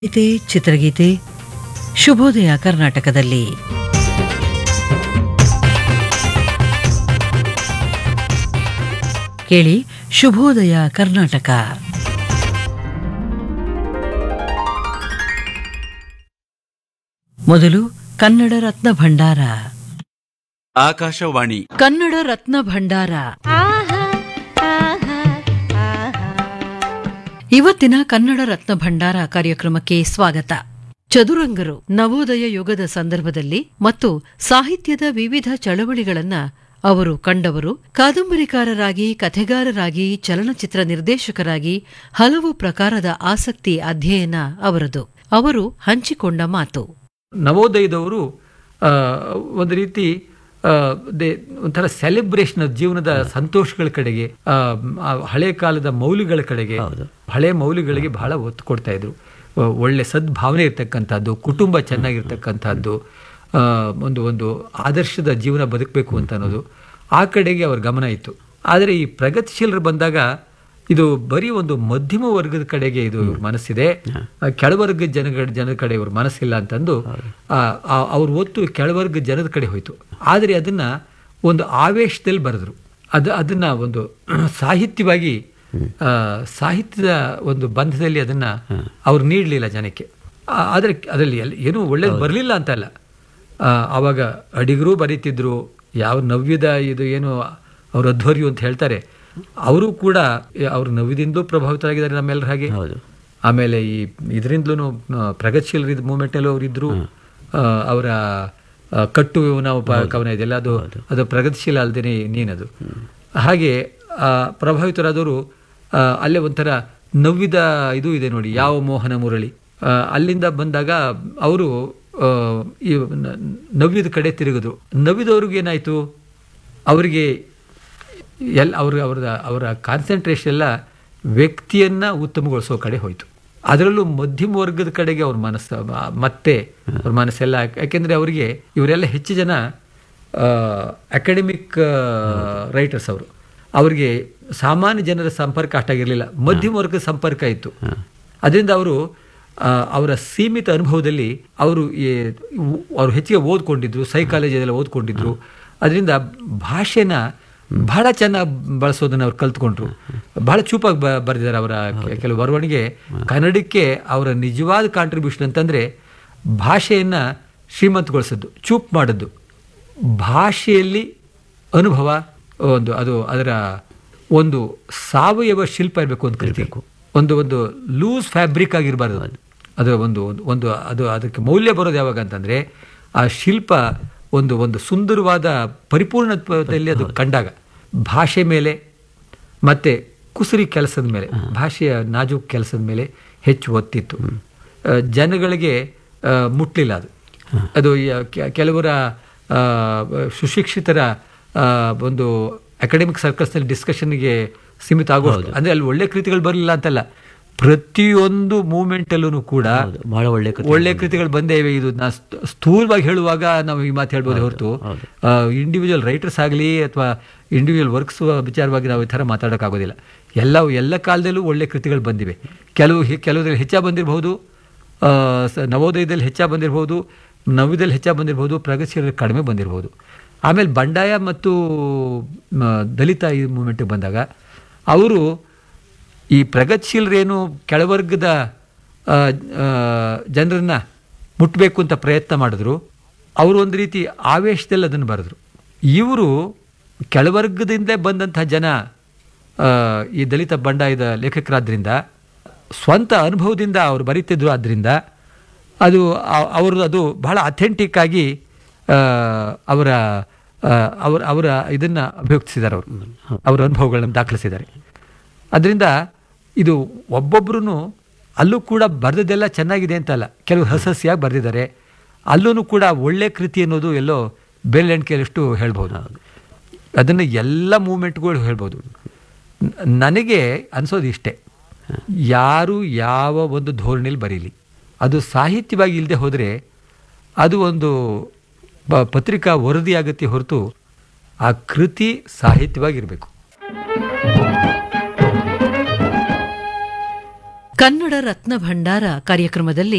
ಗೀತೆ ಚಿತ್ರಗೀತೆ ಶುಭೋದಯ ಕರ್ನಾಟಕದಲ್ಲಿ ಕೇಳಿ ಶುಭೋದಯ ಕರ್ನಾಟಕ ಮೊದಲು ಕನ್ನಡ ರತ್ನ ಭಂಡಾರ ಆಕಾಶವಾಣಿ ಕನ್ನಡ ರತ್ನ ಭಂಡಾರ ಇವತ್ತಿನ ಕನ್ನಡ ರತ್ನ ಭಂಡಾರ ಕಾರ್ಯಕ್ರಮಕ್ಕೆ ಸ್ವಾಗತ ಚದುರಂಗರು ನವೋದಯ ಯುಗದ ಸಂದರ್ಭದಲ್ಲಿ ಮತ್ತು ಸಾಹಿತ್ಯದ ವಿವಿಧ ಚಳವಳಿಗಳನ್ನ ಅವರು ಕಂಡವರು ಕಾದಂಬರಿಕಾರರಾಗಿ ಕಥೆಗಾರರಾಗಿ ಚಲನಚಿತ್ರ ನಿರ್ದೇಶಕರಾಗಿ ಹಲವು ಪ್ರಕಾರದ ಆಸಕ್ತಿ ಅಧ್ಯಯನ ಅವರದು ಅವರು ಹಂಚಿಕೊಂಡ ಮಾತು ನವೋದಯದವರು ಆ, ಒಂದು ರೀತಿ ಆ, ದೇ- ಒಂಥರ ಸೆಲೆಬ್ರೇಷನ್ ಜೀವನದ ಸಂತೋಷಗಳ ಕಡೆಗೆ ಆ, ಆ ಹಳೆ ಕಾಲದ ಮೌಲ್ಯಗಳ ಕಡೆಗೆ ಹಳೆ ಮೌಲ್ಯಗಳಿಗೆ ಬಹಳ ಒತ್ತು ಕೊಡ್ತಾ ಇದ್ರು ಆ, ಒಳ್ಳೆ ಸದ್ಭಾವನೆ ಇರ್ತಕ್ಕಂಥದ್ದು ಕುಟುಂಬ ಚೆನ್ನಾಗಿರ್ತಕ್ಕಂಥದ್ದು ಆ, ಒಂದು ಒಂದು ಆದರ್ಶದ ಜೀವನ ಬದುಕಬೇಕು ಅಂತ ಅನ್ನೋದು ಆ ಕಡೆಗೆ ಅವ್ರ ಗಮನ ಇತ್ತು ಆದರೆ ಈ ಪ್ರಗತಿಶೀಲರು ಬಂದಾಗ ಇದು ಬರೀ ಒಂದು ಮಧ್ಯಮ ವರ್ಗದ ಕಡೆಗೆ ಇದು ಇವ್ರ ಮನಸ್ಸಿದೆ ಆ ಕೆಳವರ್ಗದ ಜನಗಳ ಜನದ ಕಡೆ ಇವ್ರ ಮನಸ್ಸಿಲ್ಲ ಅಂತಂದು ಆ, ಆ, ಅವ್ರ ಒತ್ತು ಕೆಳವರ್ಗದ ಜನದ ಕಡೆ ಹೋಯ್ತು ಆದರೆ ಅದನ್ನ ಒಂದು ಆವೇಶದಲ್ಲಿ ಬರೆದ್ರು ಅದು ಅದನ್ನ ಒಂದು ಸಾಹಿತ್ಯವಾಗಿ ಆ, ಸಾಹಿತ್ಯದ ಒಂದು ಬಂಧದಲ್ಲಿ ಅದನ್ನ ಅವ್ರು ನೀಡಲಿಲ್ಲ ಜನಕ್ಕೆ ಆ- ಆದ್ರೆ ಅದರಲ್ಲಿ ಎಲ್- ಏನೂ ಒಳ್ಳೇದು ಬರಲಿಲ್ಲ ಅಂತಲ್ಲ ಆ, ಆವಾಗ ಅಡಿಗರು ಬರೀತಿದ್ರು ಯಾವ ನವ್ಯದ ಇದು ಏನು ಅವ್ರ ಅಧ್ವರ್ಯು ಅಂತ ಹೇಳ್ತಾರೆ ಅವರು ಕೂಡ ಅವ್ರ ನವ್ಯದಿಂದಲೂ ಪ್ರಭಾವಿತರಾಗಿದ್ದಾರೆ ನಮ್ಮೆಲ್ಲರ ಹಾಗೆ ಆಮೇಲೆ ಈ ಇದರಿಂದಲೂ ಪ್ರಗತಿಶೀಲರ ಮೂಮೆಂಟಲ್ಲೂ ಅವರು ಇದ್ರು ಆ, ಅವರ ಆ, ಕಟ್ಟು ನಾವು ಪ- ಕವನ ಇದೆಯಲ್ಲ ಅದು ಅದು ಪ್ರಗತಿಶೀಲ ಅಲ್ಲದೇನೆ ನೀನದು ಹಾಗೆ ಆ, ಪ್ರಭಾವಿತರಾದವರು ಆ, ಅಲ್ಲೇ ಒಂಥರ ನವ್ಯದ ಇದು ಇದೆ ನೋಡಿ ಯಾವ ಮೋಹನ ಮುರಳಿ ಆ, ಅಲ್ಲಿಂದ ಬಂದಾಗ ಅವರು ಈ ನ- ನವ್ಯದ ಕಡೆ ತಿರುಗಿದ್ರು ನವ್ಯದವ್ರಿಗೆ ಏನಾಯ್ತು ಅವರಿಗೆ ಎಲ್ ಅವ್ರ ಅವ್ರದ ಅವರ ಕಾನ್ಸಂಟ್ರೇಷನ್ ಎಲ್ಲ ವ್ಯಕ್ತಿಯನ್ನ ಉತ್ತಮಗೊಳಿಸೋ ಕಡೆ ಹೋಯ್ತು ಅದರಲ್ಲೂ ಮಧ್ಯಮ ವರ್ಗದ ಕಡೆಗೆ ಅವ್ರ ಮನಸ್ಸು ಮ- ಮತ್ತೆ ಅವ್ರ ಮನಸ್ಸೆಲ್ಲ ಯಾಕೆಂದ್ರೆ ಅವರಿಗೆ ಇವರೆಲ್ಲ ಹೆಚ್ಚು ಜನ ಅಕಾಡೆಮಿಕ್ ರೈಟರ್ಸ್ ಅವರು ಅವರಿಗೆ ಸಾಮಾನ್ಯ ಜನರ ಸಂಪರ್ಕ ಅಷ್ಟಾಗಿರಲಿಲ್ಲ ಮಧ್ಯಮ ವರ್ಗದ ಸಂಪರ್ಕ ಇತ್ತು ಅದರಿಂದ ಅವರು ಅವರ ಸೀಮಿತ ಅನುಭವದಲ್ಲಿ ಅವರು ಅವರು ಹೆಚ್ಚಿಗೆ ಓದ್ಕೊಂಡಿದ್ರು ಸೈಕಾಲಜಿ ಎಲ್ಲ ಓದ್ಕೊಂಡಿದ್ರು ಅದರಿಂದ ಭಾಷೆನ ಬಹಳ ಚೆನ್ನಾಗಿ ಬಳಸೋದನ್ನ ಅವ್ರು ಕಲ್ತ್ಕೊಂಡ್ರು ಬಹಳ ಚೂಪಾಗಿ ಬ ಬರೆದಿದ್ದಾರೆ ಅವರ ಕೆ- ಕೆಲವು ಬರವಣಿಗೆ ಕನ್ನಡಕ್ಕೆ ಅವರ ನಿಜವಾದ ಕಾಂಟ್ರಿಬ್ಯೂಷನ್ ಅಂತಂದ್ರೆ ಭಾಷೆಯನ್ನ ಶ್ರೀಮಂತಗೊಳಿಸೋದು ಚೂಪ್ ಮಾಡೋದು ಭಾಷೆಯಲ್ಲಿ ಅನುಭವ ಒಂದು ಅದು ಅದರ ಒಂದು ಸಾವಯವ ಶಿಲ್ಪ ಇರಬೇಕು ಅಂತ ಕರಿಬೇಕು ಒಂದು ಒಂದು ಲೂಸ್ ಫ್ಯಾಬ್ರಿಕ್ ಆಗಿರಬಾರ್ದು ಅದು ಒಂದು ಒಂದು ಅದು ಅದಕ್ಕೆ ಮೌಲ್ಯ ಬರೋದು ಯಾವಾಗ ಅಂತಂದ್ರೆ ಆ ಶಿಲ್ಪ ಒಂದು ಒಂದು ಸುಂದರವಾದ ಪರಿಪೂರ್ಣತೆಯಲ್ಲಿ ಅದು ಕಂಡಾಗ ಭಾಷೆ ಮೇಲೆ ಮತ್ತೆ ಕುಸುರಿ ಕೆಲಸದ ಮೇಲೆ ಭಾಷೆಯ ನಾಜೂಕ್ ಕೆಲಸದ ಮೇಲೆ ಹೆಚ್ಚು ಒತ್ತಿತ್ತು ಆ, ಜನಗಳಿಗೆ ಆ, ಮುಟ್ಲಿಲ್ಲ ಅದು ಅದು ಯ- ಕೆ- ಕೆಲವರ ಆ, ಸುಶಿಕ್ಷಿತರ ಆ, ಒಂದು ಅಕಾಡೆಮಿಕ್ ಸರ್ಕಲ್ಸ್ನಲ್ಲಿ ಡಿಸ್ಕಷನ್ಗೆ ಸೀಮಿತ ಆಗೋದು ಅಂದ್ರೆ ಅಲ್ಲಿ ಒಳ್ಳೆ ಕೃತಿಗಳು ಬರಲಿಲ್ಲ ಅಂತಲ್ಲ ಪ್ರತಿಯೊಂದು ಮೂಮೆಂಟಲ್ಲೂ ಕೂಡ ಬಹಳ ಒಳ್ಳೆ ಒಳ್ಳೆ ಕೃತಿಗಳು ಬಂದೇ ಇವೆ ಇದು ನಾ ಸ್ಥ- ಸ್ಥೂಲವಾಗಿ ಹೇಳುವಾಗ ನಾವು ಈ ಮಾತು ಹೇಳ್ಬೋದು ಹೊರತು ಇಂಡಿವಿಜುವಲ್ ರೈಟರ್ಸ್ ಆಗಲಿ ಅಥವಾ ಇಂಡಿವಿಜುವಲ್ ವರ್ಕ್ಸ್ ವಿಚಾರವಾಗಿ ನಾವು ಈ ಥರ ಮಾತಾಡೋಕ್ಕಾಗೋದಿಲ್ಲ ಎಲ್ಲ ಎಲ್ಲ ಕಾಲದಲ್ಲೂ ಒಳ್ಳೆ ಕೃತಿಗಳು ಬಂದಿವೆ ಕೆಲವು ಹೆ- ಕೆಲವುದ್ರಲ್ಲಿ ಹೆಚ್ಚಾಗಿ ಬಂದಿರಬಹುದು ಆ, ಸ- ನವೋದಯದಲ್ಲಿ ಹೆಚ್ಚಾಗಿ ಬಂದಿರಬಹುದು ನವ್ಯದಲ್ಲಿ ಹೆಚ್ಚಾಗಿ ಬಂದಿರಬಹುದು ಪ್ರಗತಿಶೀಲರಲ್ಲಿ ಕಡಿಮೆ ಬಂದಿರಬಹುದು ಆಮೇಲೆ ಬಂಡಾಯ ಮತ್ತು ಮ, ದಲಿತ ಈ ಮೂಮೆಂಟ್ಗೆ ಬಂದಾಗ ಅವರು ಈ ಪ್ರಗತಿಶೀಲರೇನು ಕೆಳವರ್ಗದ ಆ, ಆ, ಜನರನ್ನ ಮುಟ್ಟಬೇಕು ಅಂತ ಪ್ರಯತ್ನ ಮಾಡಿದ್ರು ಅವರು ಒಂದು ರೀತಿ ಆವೇಶದಲ್ಲಿ ಅದನ್ನು ಬರೆದ್ರು ಇವರು ಕೆಳವರ್ಗದಿಂದ ಬಂದಂತಹ ಜನ ಆ, ಈ ದಲಿತ ಬಂಡಾಯದ ಲೇಖಕರಾದ್ರಿಂದ ಸ್ವಂತ ಅನುಭವದಿಂದ ಅವರು ಬರೀತಿದ್ರು ಆದ್ರಿಂದ ಅದು ಅ- ಅವರು ಅದು ಬಹಳ ಅಥೆಂಟಿಕ್ ಆಗಿ ಆ, ಅವರ ಆ, ಅವರ ಅವರ ಇದನ್ನ ಅಭಿವ್ಯಕ್ತಿಸಿದ್ದಾರೆ ಅವರು ಅವರ ಅನುಭವಗಳನ್ನು ದಾಖಲಿಸಿದ್ದಾರೆ ಅದರಿಂದ ಇದು ಒಬ್ಬೊಬ್ರು ಅಲ್ಲೂ ಕೂಡ ಬರೆದದ್ದೆಲ್ಲ ಚೆನ್ನಾಗಿದೆ ಅಂತಲ್ಲ ಕೆಲವು ಹಸಸಿಯಾಗಿ ಬರೆದಿದ್ದಾರೆ ಅಲ್ಲೂ ಕೂಡ ಒಳ್ಳೆ ಕೃತಿ ಅನ್ನೋದು ಎಲ್ಲೋ ಬೆರಳೆಣಿಕೆಯಷ್ಟು ಹೇಳ್ಬೋದು ಅದನ್ನು ಎಲ್ಲ ಮೂಮೆಂಟ್ಗಳು ಹೇಳ್ಬೋದು ನ- ನನಗೆ ಅನ್ಸೋದು ಇಷ್ಟೇ ಯಾರು ಯಾವ ಒಂದು ಧೋರಣೆಯಲ್ಲಿ ಬರೀಲಿ ಅದು ಸಾಹಿತ್ಯವಾಗಿ ಇಲ್ಲದೆ ಹೋದರೆ ಅದು ಒಂದು ಬ- ಪತ್ರಿಕಾ ವರದಿಯಾಗತ್ತೆ ಹೊರತು ಆ ಕೃತಿ ಸಾಹಿತ್ಯವಾಗಿರಬೇಕು ಕನ್ನಡ ರತ್ನ ಭಂಡಾರ ಕಾರ್ಯಕ್ರಮದಲ್ಲಿ